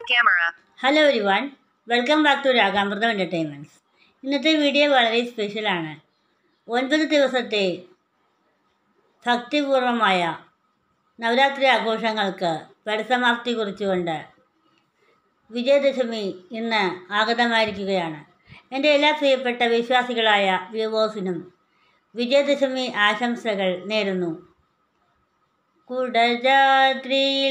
Camera. Hello every one welcome back to Ragamritham entertainments ഇന്നത്തെ video വളരെ സ്പെഷ്യലാണ് ഒൻപത് ദിവസത്തെ ഭക്തിപൂർവമായ നവരാത്രി ആഘോഷങ്ങൾക്ക് പരിസമാപ്തി കുറിച്ചുകൊണ്ട് വിജയദശമി ഇന്ന് ആഗതമായിരിക്കുകയാണ് എൻ്റെ എല്ലാ പ്രിയപ്പെട്ട വിശ്വാസികളായ വ്യൂവേഴ്സിനും വിജയദശമി ആശംസകൾ നേരുന്നു കുടജാദ്രിയിൽ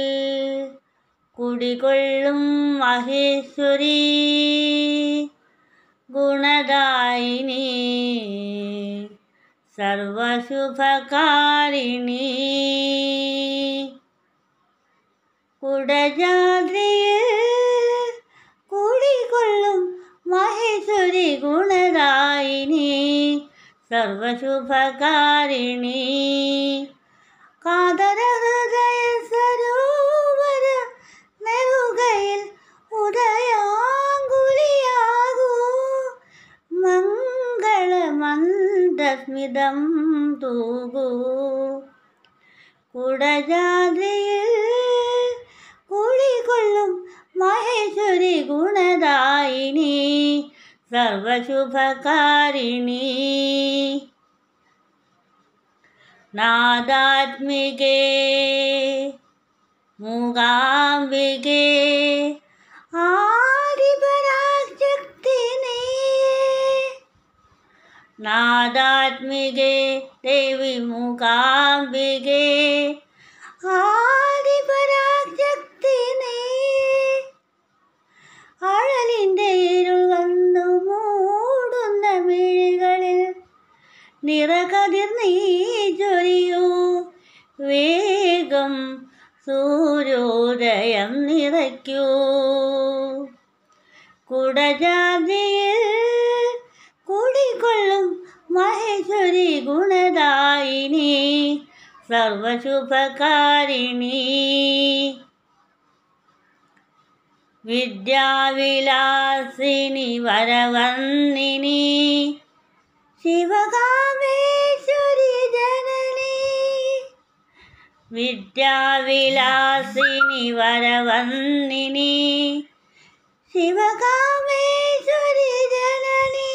കുടികൊള്ളും മഹേശ്വരി ഗുണദായിനി സർവശുഭകാരിണി കുടജാദ്രിയിൽ കുടികൊള്ളും മഹേശ്വരി ഗുണദായിനി സർവശുഭകാരിണി കാതര ഹൃദയ സരോവര നെറുകയിൽ ഉദയാങ്കുലിയാകൂ മംഗളമന്ദസ്മിതം തൂകൂ കുടജാദ്രിയിൽ കുടികൊള്ളും മഹേശ്വരി ഗുണദായിനി സർവശുഭകാരിണി നാദാത്മികേ മൂകാംബികേ ആദിപരാശക്തി നീ നാദാത്മികേ ദേവി മൂകാംബികേ ആദിപരാശക്തി നീ അഴലിൻ്റെ ഇരുൾ വന്നു മൂടുന്ന മിഴികളിൽ നിറകതിർ നീ ചൊരിയൂ വേഗം സൂര്യോദയം നിറയ്ക്കൂ കുടജാതിയിൽ കുടികൊള്ളും മഹേശ്വരി ഗുണദായിനി സർവശുഭകാരിണി വിദ്യാവിലാസിനി വരവന്നിനി ശിവകാമേശ്വരി ജനനി വിദ്യാവിലാസിനി വരവന്നിനി ശിവകാമേശ്വരി ജനനി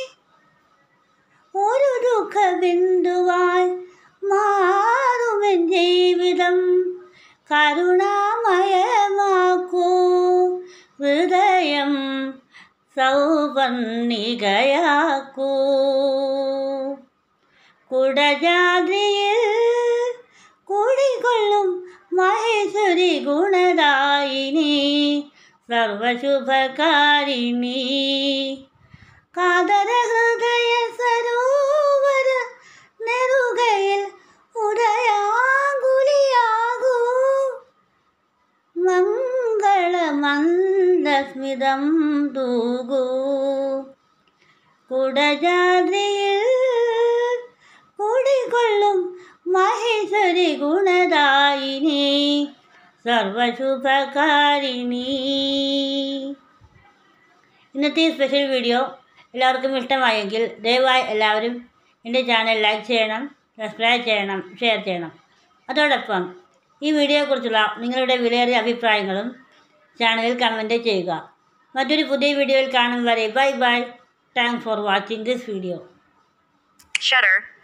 ഒരു ദുഃഖബിന്ദുവായി മാറുമെൻ ജീവിതം കരുണാമയമാക്കൂ ഹൃദയം സൗപർണികയാക്കൂ കുടജാതിയിൽ കുടികൊള്ളും മഹേശ്വരി ഗുണദായിനി സർവശുഭകാരിണി കാതര ഹൃദയ സരോവര നെറുകയിൽ ഉദയാങ്കുലിയാകൂ മംഗളമന്ദസ്മിതം തൂകൂ കുടജാദ്രിയിൽ കുടികൊള്ളും മഹേശ്വരി ഗുണദായിനി സർവശുഭകാരിണി ഇന്നത്തെ ഈ സ്പെഷ്യൽ വീഡിയോ എല്ലാവർക്കും ഇഷ്ടമായെങ്കിൽ ദയവായി എല്ലാവരും എൻ്റെ ചാനൽ ലൈക്ക് ചെയ്യണം സബ്സ്ക്രൈബ് ചെയ്യണം ഷെയർ ചെയ്യണം അതോടൊപ്പം ഈ വീഡിയോയെക്കുറിച്ചുള്ള നിങ്ങളുടെ വിലയേറിയ അഭിപ്രായങ്ങളും ചാനലിൽ കമൻറ്റ് ചെയ്യുക മറ്റൊരു പുതിയ വീഡിയോയിൽ കാണും വരെ bye bye thanks for watching this video Shutter.